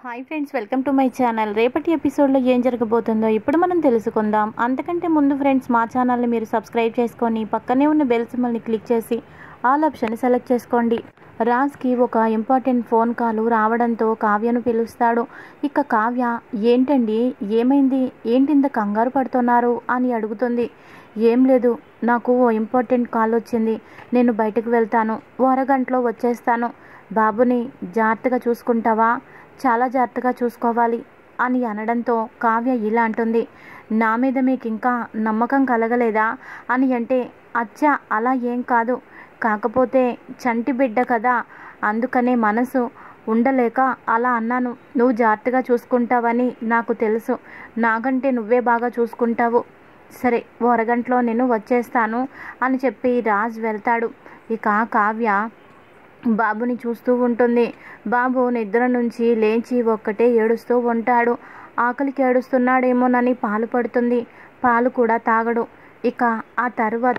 hi friends welcome to my channel రేపటి ఎపిసోడ్లో ఏం జరగబోతుందో ఇప్పుడు మనం తెలుసుకుందాం అంతకంటే ముందు ఫ్రెండ్స్ మా ఛానల్ని మీరు సబ్స్క్రైబ్ చేసుకొని పక్కనే ఉన్న బెల్ సింబల్ని క్లిక్ చేసి ఆల్ ఆప్షన్ సెలెక్ట్ చేసుకోండి రాజ్కి ఒక ఇంపార్టెంట్ ఫోన్ కాల్ రావడంతో కావ్యను పిలుస్తాడు ఇక కావ్య ఏంటండి ఏమైంది ఏంటి ఇంత కంగారు పడుతున్నారు అని అడుగుతుంది ఏం లేదు నాకు ఓ ఇంపార్టెంట్ కాల్ వచ్చింది నేను బయటకు వెళ్తాను ఓ అరగంటలో వచ్చేస్తాను బాబుని జాగ్రత్తగా చూసుకుంటావా చాలా జాగ్రత్తగా చూసుకోవాలి అని అనడంతో కావ్య ఇలా అంటుంది నా మీద మీకు ఇంకా నమ్మకం కలగలేదా అని అంటే అచ్చా అలా ఏం కాదు కాకపోతే చంటి బిడ్డ కదా అందుకనే మనసు ఉండలేక అలా అన్నాను నువ్వు జాగ్రత్తగా చూసుకుంటావని నాకు తెలుసు నాకంటే నువ్వే బాగా చూసుకుంటావు సరే ఓ అరగంటలో నేను వచ్చేస్తాను అని చెప్పి రాజ్ వెళ్తాడు ఇక కావ్య బాబుని చూస్తూ ఉంటుంది బాబు నిద్ర నుంచి లేచి ఒక్కటే ఏడుస్తూ ఉంటాడు ఆకలికి ఏడుస్తున్నాడేమోనని పాలు పడుతుంది పాలు కూడా తాగడు ఇక ఆ తర్వాత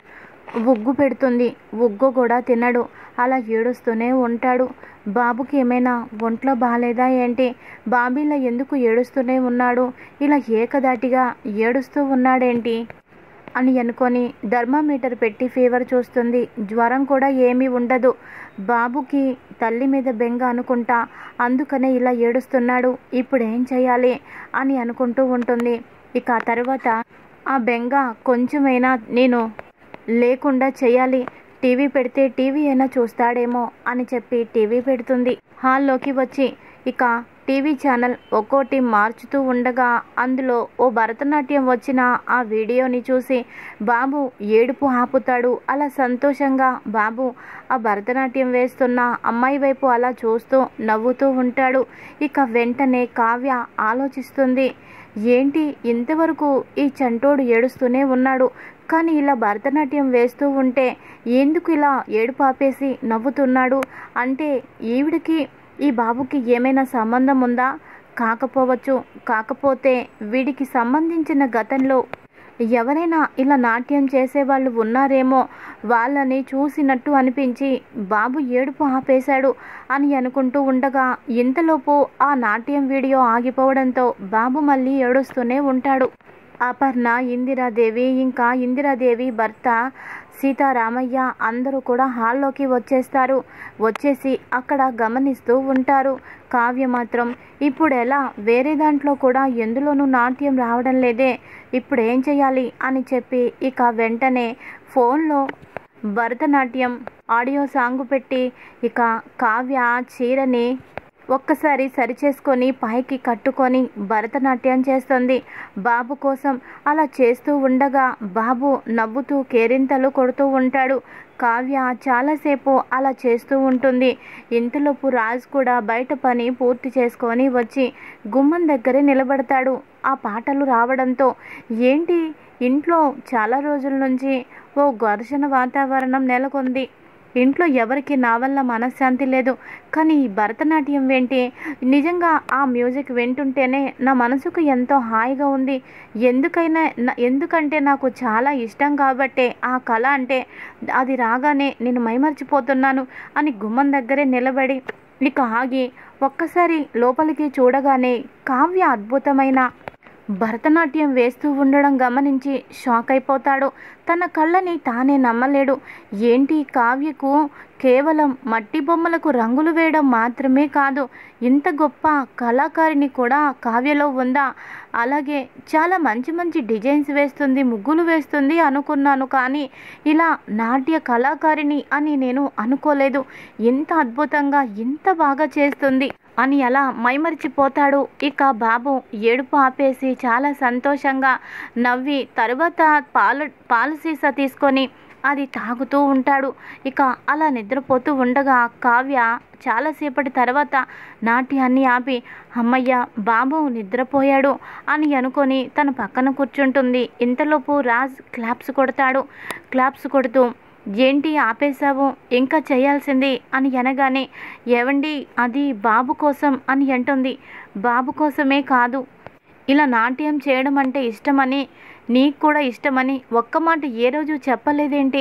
ఉగ్గు పెడుతుంది ఉగ్గు కూడా తినడు అలా ఏడుస్తూనే ఉంటాడు బాబుకి ఏమైనా ఒంట్లో బాగాలేదా ఏంటి బాబీలా ఎందుకు ఏడుస్తూనే ఉన్నాడు ఇలా ఏకదాటిగా ఏడుస్తూ ఉన్నాడేంటి అని అనుకొని థర్మామీటర్ పెట్టి ఫీవర్ చూస్తుంది జ్వరం కూడా ఏమీ ఉండదు బాబుకి తల్లి మీద బెంగ అనుకుంటా అందుకనే ఇలా ఏడుస్తున్నాడు ఇప్పుడు ఏం చేయాలి అని అనుకుంటూ ఉంటుంది ఇక ఆ తర్వాత ఆ బెంగ కొంచెమైనా నేను లేకుండా చేయాలి టీవీ పెడితే టీవీ అయినా చూస్తాడేమో అని చెప్పి టీవీ పెడుతుంది హాల్లోకి వచ్చి ఇక టీవీ ఛానల్ ఒక్కోటి మార్చుతూ ఉండగా అందులో ఓ భరతనాట్యం వచ్చిన ఆ వీడియోని చూసి బాబు ఏడుపు ఆపుతాడు అలా సంతోషంగా బాబు ఆ భరతనాట్యం వేస్తున్న అమ్మాయి వైపు అలా చూస్తూ నవ్వుతూ ఉంటాడు ఇక వెంటనే కావ్య ఆలోచిస్తుంది ఏంటి ఇంతవరకు ఈ చంటోడు ఏడుస్తూనే ఉన్నాడు కానీ ఇలా భరతనాట్యం వేస్తూ ఉంటే ఎందుకు ఇలా ఏడుపు ఆపేసి నవ్వుతున్నాడు అంటే ఈవిడికి ఈ బాబుకి ఏమైనా సంబంధం ఉందా కాకపోవచ్చు కాకపోతే వీడికి సంబంధించిన గతంలో ఎవరైనా ఇలా నాట్యం చేసేవాళ్ళు ఉన్నారేమో వాళ్ళని చూసినట్టు అనిపించి బాబు ఏడుపు ఆపేశాడు అని అనుకుంటూ ఉండగా ఇంతలోపు ఆ నాట్యం వీడియో ఆగిపోవడంతో బాబు మళ్ళీ ఏడుస్తూనే ఉంటాడు అపర్ణ ఇందిరాదేవి ఇంకా ఇందిరాదేవి భర్త సీతారామయ్య అందరూ కూడా హాల్లోకి వచ్చేస్తారు వచ్చేసి అక్కడ గమనిస్తూ ఉంటారు కావ్య మాత్రం ఇప్పుడు ఎలా వేరే దాంట్లో కూడా ఎందులోనూ నాట్యం రావడం లేదే ఇప్పుడు ఏం చేయాలి అని చెప్పి ఇక వెంటనే ఫోన్లో భరతనాట్యం ఆడియో సాంగ్ పెట్టి ఇక కావ్య చీరని ఒక్కసారి సరిచేసుకొని పైకి కట్టుకొని భరతనాట్యం చేస్తుంది బాబు కోసం అలా చేస్తూ ఉండగా బాబు నవ్వుతూ కేరింతలు కొడుతూ ఉంటాడు కావ్య చాలాసేపు అలా చేస్తూ ఉంటుంది ఇంతలోపు రాజ్ కూడా బయట పని పూర్తి చేసుకొని వచ్చి గుమ్మం దగ్గరే నిలబడతాడు ఆ పాటలు రావడంతో ఏంటి ఇంట్లో చాలా రోజుల నుంచి ఓ ఘర్షణ వాతావరణం నెలకొంది ఇంట్లో ఎవరికి నా వల్ల మనశ్శాంతి లేదు కానీ ఈ భరతనాట్యం ఏంటి నిజంగా ఆ మ్యూజిక్ వింటుంటేనే నా మనసుకు ఎంతో హాయిగా ఉంది ఎందుకైనా ఎందుకంటే నాకు చాలా ఇష్టం కాబట్టే ఆ కళ అంటే అది రాగానే నేను మైమర్చిపోతున్నాను అని గుమ్మం దగ్గరే నిలబడి ఇక ఆగి ఒక్కసారి లోపలికి చూడగానే కావ్య అద్భుతమైన భరతనాట్యం వేస్తూ ఉండడం గమనించి షాక్ అయిపోతాడు తన కళ్ళని తానే నమ్మలేడు ఏంటి కావ్యకు కేవలం మట్టి బొమ్మలకు రంగులు వేయడం మాత్రమే కాదు ఇంత గొప్ప కళాకారిని కూడా కావ్యలో ఉందా అలాగే చాలా మంచి మంచి డిజైన్స్ వేస్తుంది ముగ్గులు వేస్తుంది అనుకున్నాను కానీ ఇలా నాట్య కళాకారిణి అని నేను అనుకోలేదు ఇంత అద్భుతంగా ఇంత బాగా చేస్తుంది అని అలా మైమరిచిపోతాడు ఇక బాబు ఏడుపు ఆపేసి చాలా సంతోషంగా నవ్వి తరువాత పాలు పాలు సీసా తీసుకొని అది తాగుతూ ఉంటాడు ఇక అలా నిద్రపోతూ ఉండగా కావ్య చాలాసేపటి తర్వాత నాట్యాన్ని ఆపి అమ్మయ్య బాబు నిద్రపోయాడు అని అనుకొని తన పక్కన కూర్చుంటుంది ఇంతలోపు రాజ్ క్లాప్స్ కొడతాడు క్లాప్స్ కొడుతూ ఏంటి ఆపేశావు ఇంకా చేయాల్సింది అని అనగానే ఏవండి అది బాబు కోసం అని అంటుంది బాబు కోసమే కాదు ఇలా నాట్యం చేయడం అంటే ఇష్టమని నీకు కూడా ఇష్టమని ఒక్క మాట ఏ రోజు చెప్పలేదేంటి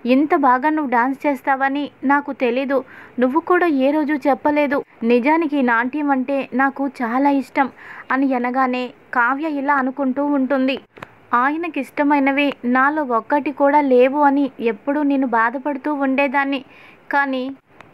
ఇంత బాగా నువ్వు డాన్స్ చేస్తావని నాకు తెలీదు నువ్వు కూడా ఏ రోజు చెప్పలేదు నిజానికి నాట్యం అంటే నాకు చాలా ఇష్టం అని అనగానే కావ్య ఇలా అనుకుంటూ ఉంటుంది ఆయనకి ఇష్టమైనవి నాలో ఒక్కటి కూడా లేవు అని ఎప్పుడూ నేను బాధపడుతూ ఉండేదాన్ని కానీ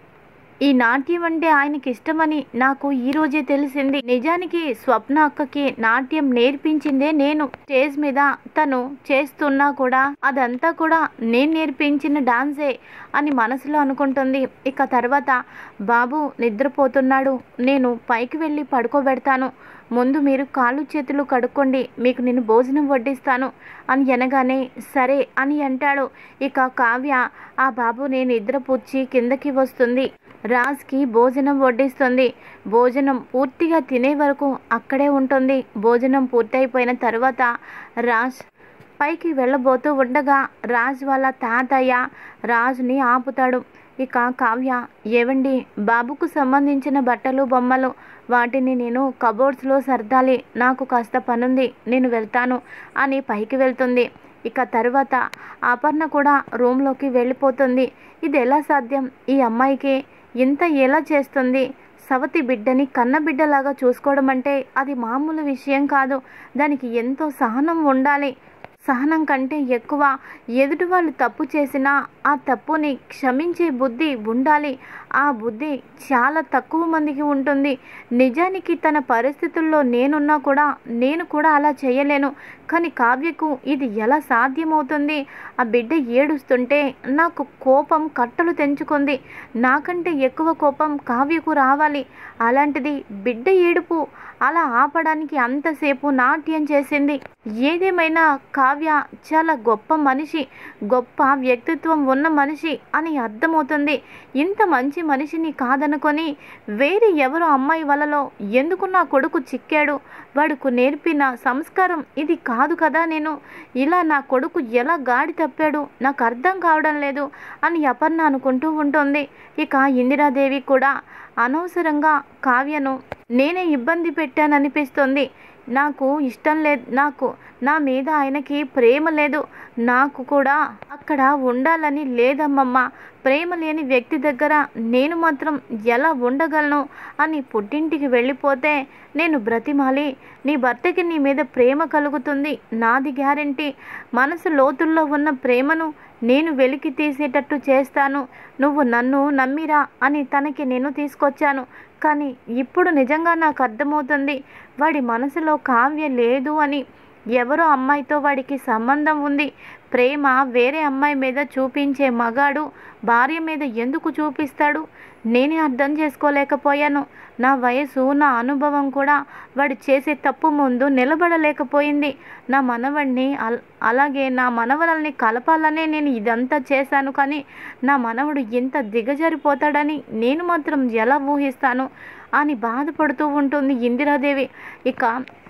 ఈ నాట్యం అంటే ఆయనకి ఇష్టమని నాకు ఈ రోజే తెలిసింది నిజానికి స్వప్న అక్కకి నాట్యం నేర్పించిందే నేను స్టేజ్ మీద తను చేస్తున్నా కూడా అదంతా కూడా నేను నేర్పించిన డాన్సే అని మనసులో అనుకుంటుంది ఇక తర్వాత బాబు నిద్రపోతున్నాడు నేను పైకి వెళ్ళి పడుకోబెడతాను ముందు మీరు కాళ్ళు చేతులు కడుక్కోండి మీకు నేను భోజనం వడ్డిస్తాను అని అనగానే సరే అని అంటాడు ఇక కావ్య ఆ బాబుని నిద్రపుచ్చి కిందకి వస్తుంది రాజ్కి భోజనం వడ్డిస్తుంది భోజనం పూర్తిగా తినే వరకు అక్కడే ఉంటుంది భోజనం పూర్తయిపోయిన తర్వాత రాజ్ పైకి వెళ్ళబోతూ ఉండగా రాజ్ వాళ్ళ తాతయ్య రాజుని ఆపుతాడు ఇక కావ్య ఏవండి బాబుకు సంబంధించిన బట్టలు బొమ్మలు వాటిని నేను కబోర్డ్స్లో సర్దాలి నాకు కాస్త పనుంది నేను వెళ్తాను అని పైకి వెళ్తుంది ఇక తర్వాత అపర్ణ కూడా రూమ్లోకి వెళ్ళిపోతుంది ఇది ఎలా సాధ్యం ఈ అమ్మాయికి ఇంత ఎలా చేస్తుంది సవతి బిడ్డని కన్న బిడ్డలాగా చూసుకోవడం అంటే అది మామూలు విషయం కాదు దానికి ఎంతో సహనం ఉండాలి సహనం కంటే ఎక్కువ ఎదుటి వాళ్ళు తప్పు చేసినా ఆ తప్పుని క్షమించే బుద్ధి ఉండాలి ఆ బుద్ధి చాలా తక్కువ మందికి ఉంటుంది నిజానికి తన పరిస్థితుల్లో నేనున్నా కూడా నేను కూడా అలా చేయలేను కానీ కావ్యకు ఇది ఎలా సాధ్యమవుతుంది ఆ బిడ్డ ఏడుస్తుంటే నాకు కోపం కట్టలు తెంచుకుంది నాకంటే ఎక్కువ కోపం కావ్యకు రావాలి అలాంటిది బిడ్డ ఏడుపు అలా ఆపడానికి అంతసేపు నాట్యం చేసింది ఏదేమైనా కావ్య చాలా గొప్ప మనిషి గొప్ప వ్యక్తిత్వం ఉన్న మనిషి అని అర్థమవుతుంది ఇంత మంచి మనిషిని కాదనుకొని వేరే ఎవరో అమ్మాయి వలలో ఎందుకు నా కొడుకు చిక్కాడు వాడుకు నేర్పిన సంస్కారం ఇది కాదు కదా నేను ఇలా నా కొడుకు ఎలా గాడి తప్పాడు నాకు అర్థం కావడం లేదు అని అపర్ణ అనుకుంటూ ఉంటుంది ఇక ఇందిరాదేవి కూడా అనవసరంగా కావ్యను నేనే ఇబ్బంది పెట్టాననిపిస్తుంది నాకు ఇష్టం లేదు నాకు నా మీద ఆయనకి ప్రేమ లేదు నాకు కూడా అక్కడ ఉండాలని లేదమ్మమ్మ ప్రేమ లేని వ్యక్తి దగ్గర నేను మాత్రం ఎలా ఉండగలను అని పుట్టింటికి వెళ్ళిపోతే నేను బ్రతిమాలి నీ భర్తకి నీ మీద ప్రేమ కలుగుతుంది నాది గ్యారంటీ మనసు లోతుల్లో ఉన్న ప్రేమను నేను వెలికి తీసేటట్టు చేస్తాను నువ్వు నన్ను నమ్మిరా అని తనకి నేను తీసుకొచ్చాను కానీ ఇప్పుడు నిజంగా నాకు అర్థమవుతుంది వాడి మనసులో కావ్య లేదు అని ఎవరో అమ్మాయితో వాడికి సంబంధం ఉంది ప్రేమ వేరే అమ్మాయి మీద చూపించే మగాడు భార్య మీద ఎందుకు చూపిస్తాడు నేనే అర్థం చేసుకోలేకపోయాను నా వయసు నా అనుభవం కూడా వాడు చేసే తప్పు ముందు నిలబడలేకపోయింది నా మనవడిని అల్ అలాగే నా మనవరాల్ని కలపాలనే నేను ఇదంతా చేశాను కానీ నా మనవడు ఇంత దిగజారిపోతాడని నేను మాత్రం ఎలా ఊహిస్తాను అని బాధపడుతూ ఉంటుంది ఇందిరాదేవి ఇక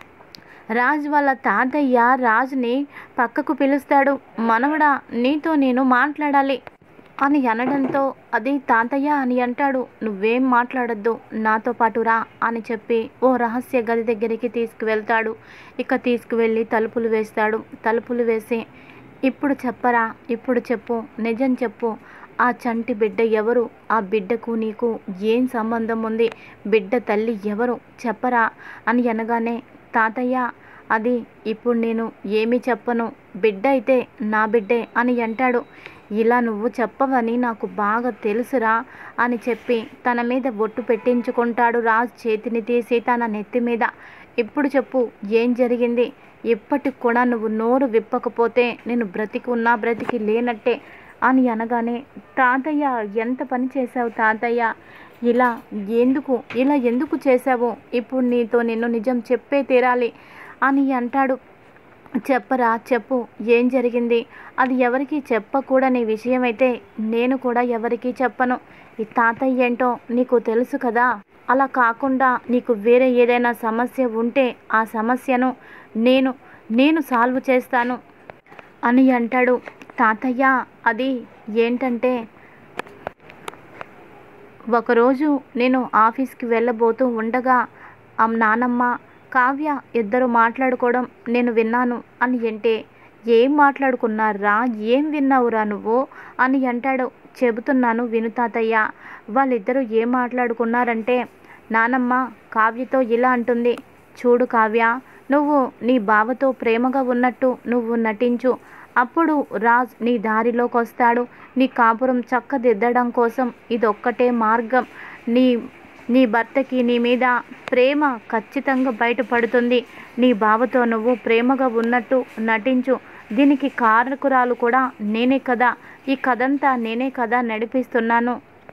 రాజ్ వాళ్ళ తాతయ్య రాజుని పక్కకు పిలుస్తాడు మనవడా నీతో నేను మాట్లాడాలి అని అనడంతో అది తాతయ్య అని అంటాడు నువ్వేం మాట్లాడొద్దు నాతో పాటు రా అని చెప్పి ఓ రహస్య గది దగ్గరికి తీసుకువెళ్తాడు ఇక తీసుకువెళ్ళి తలుపులు వేస్తాడు తలుపులు వేసి ఇప్పుడు చెప్పరా ఇప్పుడు చెప్పు నిజం చెప్పు ఆ చంటి బిడ్డ ఎవరు ఆ బిడ్డకు నీకు ఏం సంబంధం ఉంది బిడ్డ తల్లి ఎవరు చెప్పరా అని అనగానే తాతయ్య అది ఇప్పుడు నేను ఏమీ చెప్పను బిడ్డ అయితే నా బిడ్డే అని అంటాడు ఇలా నువ్వు చెప్పవని నాకు బాగా తెలుసురా అని చెప్పి తన మీద బొట్టు పెట్టించుకుంటాడు రాజ్ చేతిని తీసి తన నెత్తి మీద ఇప్పుడు చెప్పు ఏం జరిగింది ఇప్పటికి కూడా నువ్వు నోరు విప్పకపోతే నేను బ్రతికి ఉన్నా బ్రతికి లేనట్టే అని అనగానే తాతయ్య ఎంత పని చేశావు తాతయ్య ఇలా ఎందుకు ఇలా ఎందుకు చేశావు ఇప్పుడు నీతో నిన్ను నిజం చెప్పే తీరాలి అని అంటాడు చెప్పరా చెప్పు ఏం జరిగింది అది ఎవరికి చెప్పకూడని విషయం అయితే నేను కూడా ఎవరికీ చెప్పను ఈ తాతయ్య ఏంటో నీకు తెలుసు కదా అలా కాకుండా నీకు వేరే ఏదైనా సమస్య ఉంటే ఆ సమస్యను నేను నేను సాల్వ్ చేస్తాను అని అంటాడు తాతయ్య అది ఏంటంటే ఒకరోజు నేను ఆఫీస్కి వెళ్ళబోతూ ఉండగా ఆ నానమ్మ కావ్య ఇద్దరు మాట్లాడుకోవడం నేను విన్నాను అని అంటే ఏం మాట్లాడుకున్నారా ఏం విన్నావురా నువ్వు అని అంటాడు చెబుతున్నాను విను తాతయ్య వాళ్ళిద్దరూ ఏం మాట్లాడుకున్నారంటే నానమ్మ కావ్యతో ఇలా అంటుంది చూడు కావ్య నువ్వు నీ బావతో ప్రేమగా ఉన్నట్టు నువ్వు నటించు అప్పుడు రాజ్ నీ దారిలోకి వస్తాడు నీ కాపురం చక్కదిద్దడం కోసం ఇదొక్కటే మార్గం నీ నీ భర్తకి నీ మీద ప్రేమ ఖచ్చితంగా బయటపడుతుంది నీ బావతో నువ్వు ప్రేమగా ఉన్నట్టు నటించు దీనికి కారకురాలు కూడా నేనే కదా ఈ కథంతా నేనే కదా నడిపిస్తున్నాను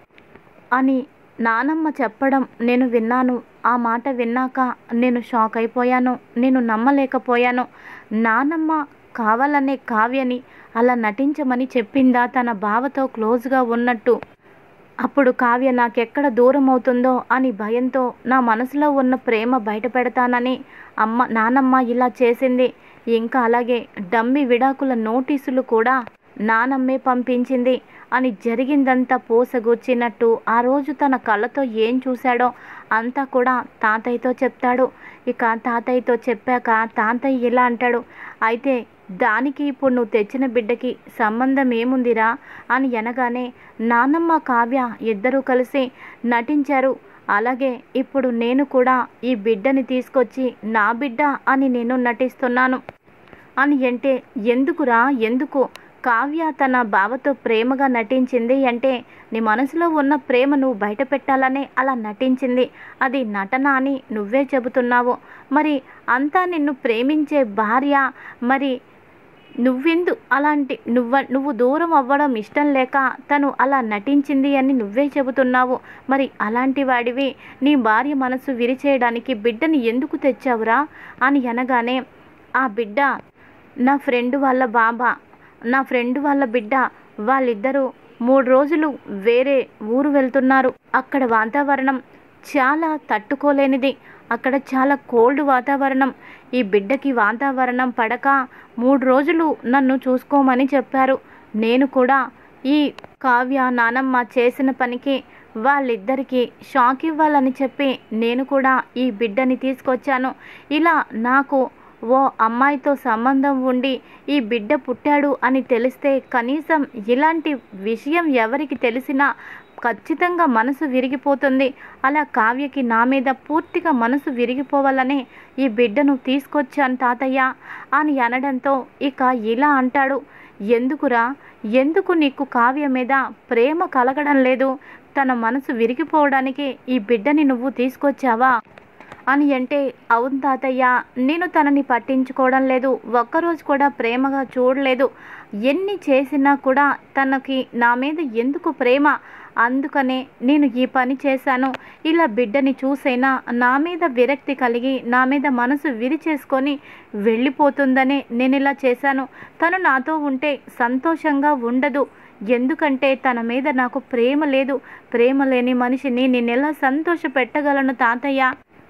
అని నానమ్మ చెప్పడం నేను విన్నాను ఆ మాట విన్నాక నేను షాక్ అయిపోయాను నేను నమ్మలేకపోయాను నానమ్మ కావాలనే కావ్యని అలా నటించమని చెప్పిందా తన బావతో క్లోజ్గా ఉన్నట్టు అప్పుడు కావ్య నాకెక్కడ దూరం అవుతుందో అని భయంతో నా మనసులో ఉన్న ప్రేమ బయట పెడతానని అమ్మ నానమ్మ ఇలా చేసింది ఇంకా అలాగే డమ్మి విడాకుల నోటీసులు కూడా నానమ్మే పంపించింది అని జరిగిందంతా పోసగొచ్చినట్టు ఆ రోజు తన కళ్ళతో ఏం చూశాడో అంతా కూడా తాతయ్యతో చెప్తాడు ఇక తాతయ్యతో చెప్పాక తాతయ్య ఇలా అంటాడు అయితే దానికి ఇప్పుడు నువ్వు తెచ్చిన బిడ్డకి సంబంధం ఏముందిరా అని అనగానే నానమ్మ కావ్య ఇద్దరూ కలిసి నటించారు అలాగే ఇప్పుడు నేను కూడా ఈ బిడ్డని తీసుకొచ్చి నా బిడ్డ అని నేను నటిస్తున్నాను అని అంటే ఎందుకురా ఎందుకు కావ్య తన బావతో ప్రేమగా నటించింది అంటే నీ మనసులో ఉన్న ప్రేమ నువ్వు బయట పెట్టాలనే అలా నటించింది అది నటన అని నువ్వే చెబుతున్నావు మరి అంతా నిన్ను ప్రేమించే భార్య మరి నువ్వెందు అలాంటి నువ్వ నువ్వు దూరం అవ్వడం ఇష్టం లేక తను అలా నటించింది అని నువ్వే చెబుతున్నావు మరి అలాంటి వాడివి నీ భార్య మనసు విరిచేయడానికి బిడ్డని ఎందుకు తెచ్చావురా అని అనగానే ఆ బిడ్డ నా ఫ్రెండ్ వాళ్ళ బాబా నా ఫ్రెండ్ వాళ్ళ బిడ్డ వాళ్ళిద్దరూ మూడు రోజులు వేరే ఊరు వెళ్తున్నారు అక్కడ వాతావరణం చాలా తట్టుకోలేనిది అక్కడ చాలా కోల్డ్ వాతావరణం ఈ బిడ్డకి వాతావరణం పడక మూడు రోజులు నన్ను చూసుకోమని చెప్పారు నేను కూడా ఈ కావ్య నానమ్మ చేసిన పనికి వాళ్ళిద్దరికీ షాక్ ఇవ్వాలని చెప్పి నేను కూడా ఈ బిడ్డని తీసుకొచ్చాను ఇలా నాకు ఓ అమ్మాయితో సంబంధం ఉండి ఈ బిడ్డ పుట్టాడు అని తెలిస్తే కనీసం ఇలాంటి విషయం ఎవరికి తెలిసినా ఖచ్చితంగా మనసు విరిగిపోతుంది అలా కావ్యకి నా మీద పూర్తిగా మనసు విరిగిపోవాలనే ఈ బిడ్డను తీసుకొచ్చాను తాతయ్య అని అనడంతో ఇక ఇలా అంటాడు ఎందుకురా ఎందుకు నీకు కావ్య మీద ప్రేమ కలగడం లేదు తన మనసు విరిగిపోవడానికి ఈ బిడ్డని నువ్వు తీసుకొచ్చావా అని అంటే అవును తాతయ్య నేను తనని పట్టించుకోవడం లేదు ఒక్కరోజు కూడా ప్రేమగా చూడలేదు ఎన్ని చేసినా కూడా తనకి నా మీద ఎందుకు ప్రేమ అందుకనే నేను ఈ పని చేశాను ఇలా బిడ్డని చూసైనా నా మీద విరక్తి కలిగి నా మీద మనసు విరిచేసుకొని వెళ్ళిపోతుందనే నేను ఇలా చేశాను తను నాతో ఉంటే సంతోషంగా ఉండదు ఎందుకంటే తన మీద నాకు ప్రేమ లేదు ప్రేమ లేని మనిషిని నేను ఎలా సంతోష పెట్టగలను తాతయ్య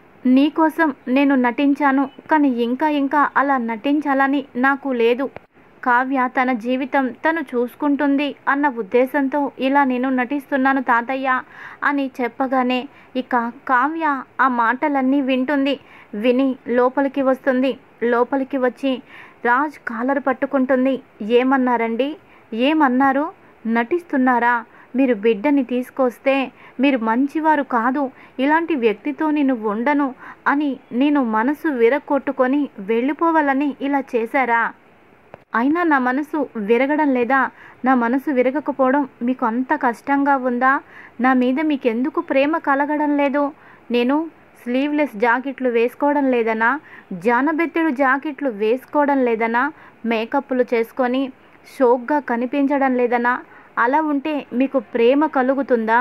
నీకోసం నేను నటించాను కానీ ఇంకా ఇంకా అలా నటించాలని నాకు లేదు కావ్య తన జీవితం తను చూసుకుంటుంది అన్న ఉద్దేశంతో ఇలా నేను నటిస్తున్నాను తాతయ్య అని చెప్పగానే ఇక కావ్య ఆ మాటలన్నీ వింటుంది విని లోపలికి వస్తుంది లోపలికి వచ్చి రాజ్ కాలర్ పట్టుకుంటుంది ఏమన్నారండి ఏమన్నారు నటిస్తున్నారా మీరు బిడ్డని తీసుకొస్తే మీరు మంచివారు కాదు ఇలాంటి వ్యక్తితో నేను ఉండను అని నేను మనసు విరగొట్టుకొని వెళ్ళిపోవాలని ఇలా చేశారా అయినా నా మనసు విరగడం లేదా నా మనసు విరగకపోవడం మీకు అంత కష్టంగా ఉందా నా మీద మీకెందుకు ప్రేమ కలగడం లేదు నేను స్లీవ్లెస్ జాకెట్లు వేసుకోవడం లేదనా జానబెత్తెడు జాకెట్లు వేసుకోవడం లేదనా మేకప్లు చేసుకొని షోక్గా కనిపించడం లేదనా అలా ఉంటే మీకు ప్రేమ కలుగుతుందా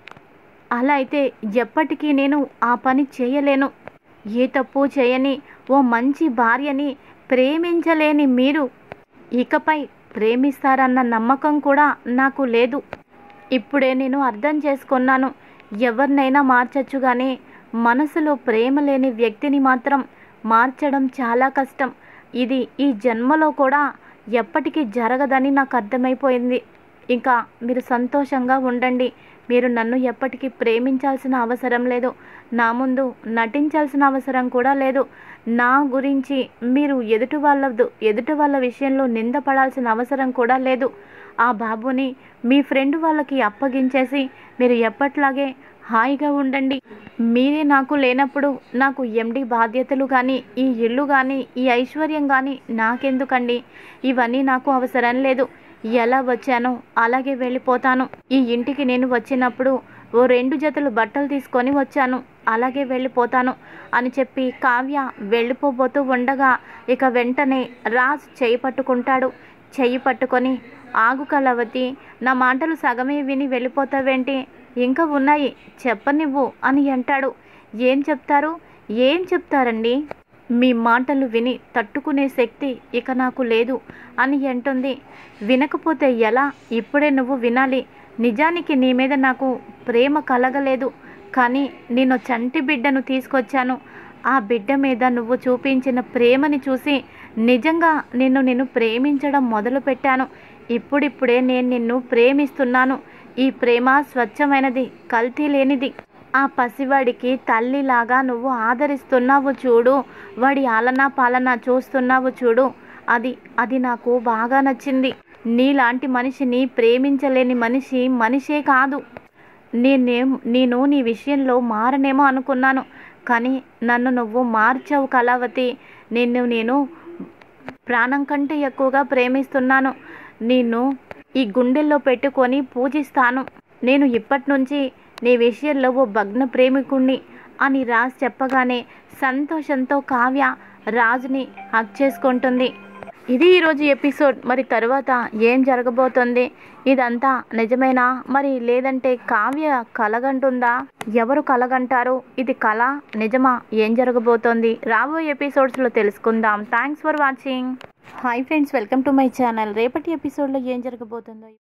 అలా అయితే ఎప్పటికీ నేను ఆ పని చేయలేను ఏ తప్పు చేయని ఓ మంచి భార్యని ప్రేమించలేని మీరు ఇకపై ప్రేమిస్తారన్న నమ్మకం కూడా నాకు లేదు ఇప్పుడే నేను అర్థం చేసుకున్నాను ఎవరినైనా మార్చచ్చు కానీ మనసులో ప్రేమ లేని వ్యక్తిని మాత్రం మార్చడం చాలా కష్టం ఇది ఈ జన్మలో కూడా ఎప్పటికీ జరగదని నాకు అర్థమైపోయింది ఇంకా మీరు సంతోషంగా ఉండండి మీరు నన్ను ఎప్పటికీ ప్రేమించాల్సిన అవసరం లేదు నా ముందు నటించాల్సిన అవసరం కూడా లేదు నా గురించి మీరు ఎదుటి వాళ్ళ ఎదుటి వాళ్ళ విషయంలో నిందపడాల్సిన అవసరం కూడా లేదు ఆ బాబుని మీ ఫ్రెండ్ వాళ్ళకి అప్పగించేసి మీరు ఎప్పట్లాగే హాయిగా ఉండండి మీరే నాకు లేనప్పుడు నాకు ఎండి బాధ్యతలు కానీ ఈ ఇల్లు కానీ ఈ ఐశ్వర్యం కానీ నాకెందుకండి ఇవన్నీ నాకు అవసరం లేదు ఎలా వచ్చానో అలాగే వెళ్ళిపోతాను ఈ ఇంటికి నేను వచ్చినప్పుడు ఓ రెండు జతలు బట్టలు తీసుకొని వచ్చాను అలాగే వెళ్ళిపోతాను అని చెప్పి కావ్య వెళ్ళిపోబోతూ ఉండగా ఇక వెంటనే రాజ్ చేయి పట్టుకుంటాడు చెయ్యి పట్టుకొని ఆగు కలవతి నా మాటలు సగమే విని వెళ్ళిపోతావేంటి ఇంకా ఉన్నాయి చెప్పనివ్వు అని అంటాడు ఏం చెప్తారు ఏం చెప్తారండి మీ మాటలు విని తట్టుకునే శక్తి ఇక నాకు లేదు అని అంటుంది వినకపోతే ఎలా ఇప్పుడే నువ్వు వినాలి నిజానికి నీ మీద నాకు ప్రేమ కలగలేదు కానీ నేను చంటి బిడ్డను తీసుకొచ్చాను ఆ బిడ్డ మీద నువ్వు చూపించిన ప్రేమని చూసి నిజంగా నిన్ను నేను ప్రేమించడం మొదలుపెట్టాను ఇప్పుడిప్పుడే నేను నిన్ను ప్రేమిస్తున్నాను ఈ ప్రేమ స్వచ్ఛమైనది కల్తీ లేనిది ఆ పసివాడికి తల్లిలాగా నువ్వు ఆదరిస్తున్నావు చూడు వాడి ఆలన పాలన చూస్తున్నావు చూడు అది అది నాకు బాగా నచ్చింది నీలాంటి మనిషిని ప్రేమించలేని మనిషి మనిషే కాదు నేనే నేను నీ విషయంలో మారనేమో అనుకున్నాను కానీ నన్ను నువ్వు మార్చావు కళావతి నిన్ను నేను ప్రాణం కంటే ఎక్కువగా ప్రేమిస్తున్నాను నిన్ను ఈ గుండెల్లో పెట్టుకొని పూజిస్తాను నేను ఇప్పటి నుంచి నీ విషయంలో ఓ భగ్న ప్రేమికుణ్ణి అని రాజ్ చెప్పగానే సంతోషంతో కావ్య రాజుని హక్ చేసుకుంటుంది ఇది ఈరోజు ఎపిసోడ్ మరి తరువాత ఏం జరగబోతుంది ఇదంతా నిజమేనా మరి లేదంటే కావ్య కలగంటుందా ఎవరు కలగంటారు ఇది కళ నిజమా ఏం జరగబోతోంది రాబోయే ఎపిసోడ్స్లో తెలుసుకుందాం thanks for watching hi friends welcome to my channel రేపటి ఎపిసోడ్లో ఏం జరగబోతుందో